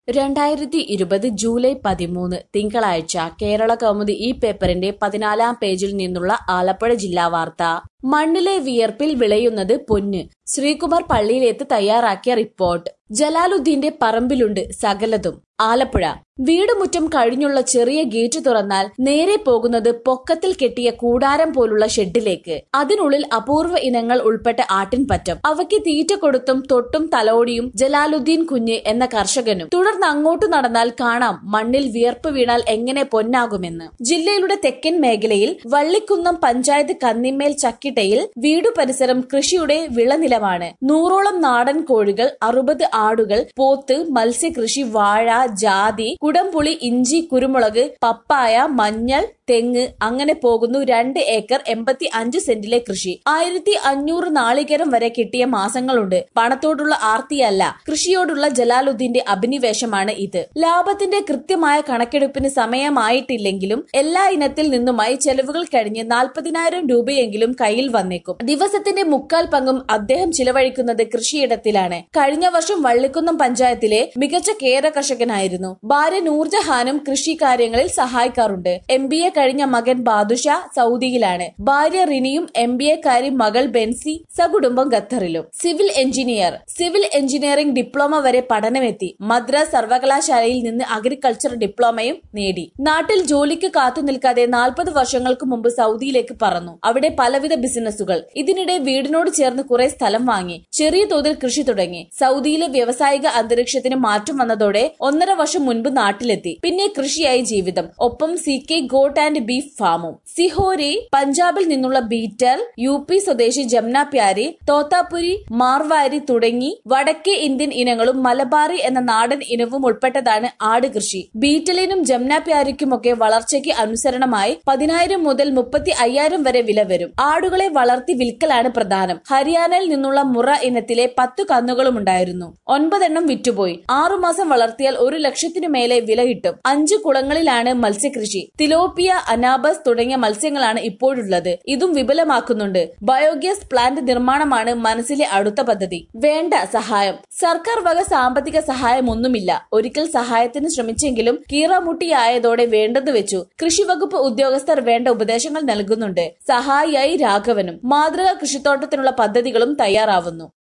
രണ്ടായിരത്തി ഇരുപത് ജൂലൈ പതിമൂന്ന് തിങ്കളാഴ്ച കേരള കൗമുദി ഈ പേപ്പറിന്റെ പതിനാലാം പേജിൽ നിന്നുള്ള ആലപ്പുഴ ജില്ലാ വാർത്ത മണ്ണിലെ വിയർപ്പിൽ വിളയുന്നത് പൊന്ന് ശ്രീകുമാർ പള്ളിയിലെത്ത് തയ്യാറാക്കിയ റിപ്പോർട്ട് ജലാലുദ്ദീന്റെ പറമ്പിലുണ്ട് സകലതും ആലപ്പുഴ വീടുമുറ്റം കഴിഞ്ഞുള്ള ചെറിയ ഗേറ്റ് തുറന്നാൽ നേരെ പോകുന്നത് പൊക്കത്തിൽ കെട്ടിയ കൂടാരം പോലുള്ള ഷെഡിലേക്ക് അതിനുള്ളിൽ അപൂർവ ഇനങ്ങൾ ഉൾപ്പെട്ട ആട്ടിൻപറ്റം അവയ്ക്ക് തീറ്റ കൊടുത്തും തൊട്ടും തലോടിയും ജലാലുദ്ദീൻ കുഞ്ഞ് എന്ന കർഷകനും തുടർന്ന് അങ്ങോട്ട് നടന്നാൽ കാണാം മണ്ണിൽ വിയർപ്പ് വീണാൽ എങ്ങനെ പൊന്നാകുമെന്ന് ജില്ലയുടെ തെക്കൻ മേഖലയിൽ വള്ളിക്കുന്നം പഞ്ചായത്ത് കന്നിമേൽ ചക്കിട്ടയിൽ വീടു പരിസരം കൃഷിയുടെ വിളനിലമാണ് നൂറോളം നാടൻ കോഴികൾ അറുപത് ആടുകൾ പോത്ത് മത്സ്യകൃഷി വാഴ ജാതി കുടംപുളി ഇഞ്ചി കുരുമുളക് പപ്പായ മഞ്ഞൾ തെങ്ങ് അങ്ങനെ പോകുന്നു രണ്ട് ഏക്കർ എൺപത്തി അഞ്ച് സെന്റിലെ കൃഷി ആയിരത്തി അഞ്ഞൂറ് നാളികേരം വരെ കിട്ടിയ മാസങ്ങളുണ്ട് പണത്തോടുള്ള ആർത്തിയല്ല കൃഷിയോടുള്ള ജലാലുദ്ദീന്റെ അഭിനിവേശമാണ് ഇത് ലാഭത്തിന്റെ കൃത്യമായ കണക്കെടുപ്പിന് സമയമായിട്ടില്ലെങ്കിലും എല്ലാ ഇനത്തിൽ നിന്നുമായി ചെലവുകൾ കഴിഞ്ഞ് നാൽപ്പതിനായിരം രൂപയെങ്കിലും കയ്യിൽ വന്നേക്കും ദിവസത്തിന്റെ മുക്കാൽ പങ്കും അദ്ദേഹം ചിലവഴിക്കുന്നത് കൃഷിയിടത്തിലാണ് കഴിഞ്ഞ വർഷം വള്ളിക്കുന്നം പഞ്ചായത്തിലെ മികച്ച കേര കർഷകനായിരുന്നു ഭാര്യ നൂർജഹാനും കൃഷി കാര്യങ്ങളിൽ സഹായിക്കാറുണ്ട് എം ബി എ കഴിഞ്ഞ മകൻ ബാദുഷ സൗദിയിലാണ് ഭാര്യ റിനിയും എം ബി എക്കാരി മകൾ ബെൻസി സകുടുംബം ഖത്തറിലും civil engineer civil engineering diploma വരെ പഠനമെത്തി മദ്രാസ് സർവകലാശാലയിൽ നിന്ന് അഗ്രികൾച്ചർ ഡിപ്ലോമയും നേടി നാട്ടിൽ ജോലിക്ക് കാത്തു നിൽക്കാതെ നാൽപ്പത് വർഷങ്ങൾക്ക് മുമ്പ് സൗദിയിലേക്ക് പറന്നു അവിടെ പലവിധ ബിസിനസ്സുകൾ ഇതിനിടെ വീടിനോട് ചേർന്ന് കുറെ സ്ഥലം വാങ്ങി ചെറിയ തോതിൽ കൃഷി തുടങ്ങി സൗദിയിലെ വ്യാവസായിക അന്തരീക്ഷത്തിന് മാറ്റം വന്നതോടെ ഒന്നര വർഷം മുൻപ് നാട്ടിലെത്തി പിന്നെ കൃഷിയായി ജീവിതം ഒപ്പം C K goat and beef ഫാമും സിഹോരി പഞ്ചാബിൽ നിന്നുള്ള ബീറ്റൽ യു പി സ്വദേശി ജംന പ്യാരി തോത്താപുരി മാർവാരി തുടങ്ങി വടക്കേ ഇന്ത്യൻ ഇനങ്ങളും മലബാറി എന്ന നാടൻ ഇനവും ഉൾപ്പെട്ടതാണ് ആട് കൃഷി ബീറ്റലിനും ജംന പ്യാരിക്കുമൊക്കെ വളർച്ചയ്ക്ക് അനുസരണമായി പതിനായിരം മുതൽ മുപ്പത്തി അയ്യായിരം വരെ വില വരും ആടുകളെ വളർത്തി വിൽക്കലാണ് പ്രധാനം ഹരിയാനയിൽ നിന്നുള്ള മുറ ഇനത്തിലെ പത്തു കന്നുകളും ഉണ്ടായിരുന്നു ഒൻപതെണ്ണം വിറ്റുപോയി ആറുമാസം വളർത്തിയാൽ ഒരു ലക്ഷത്തിനു മേലെ വില കിട്ടും അഞ്ചു കുളങ്ങളിലാണ് മത്സ്യകൃഷി തിലോപ്പിയ അനാബസ് തുടങ്ങിയ മത്സ്യങ്ങളാണ് ഇപ്പോഴുള്ളത് ഇതും വിപുലമാക്കുന്നുണ്ട് ബയോഗ്യാസ് പ്ലാന്റ് നിർമ്മാണമാണ് മനസ്സിലെ അടുത്ത പദ്ധതി വേണ്ട സഹായം സർക്കാർ വക സാമ്പത്തിക സഹായമൊന്നുമില്ല ഒരിക്കൽ സഹായത്തിന് ശ്രമിച്ചെങ്കിലും കീറാമുട്ടിയായതോടെ വേണ്ടെന്ന് വെച്ചു കൃഷി വകുപ്പ് ഉദ്യോഗസ്ഥർ വേണ്ട ഉപദേശങ്ങൾ നൽകുന്നുണ്ട് സഹായിയായി രാഘവനും മാതൃകാ കൃഷിത്തോട്ടത്തിനുള്ള പദ്ധതികളും തയ്യാറാവുന്നു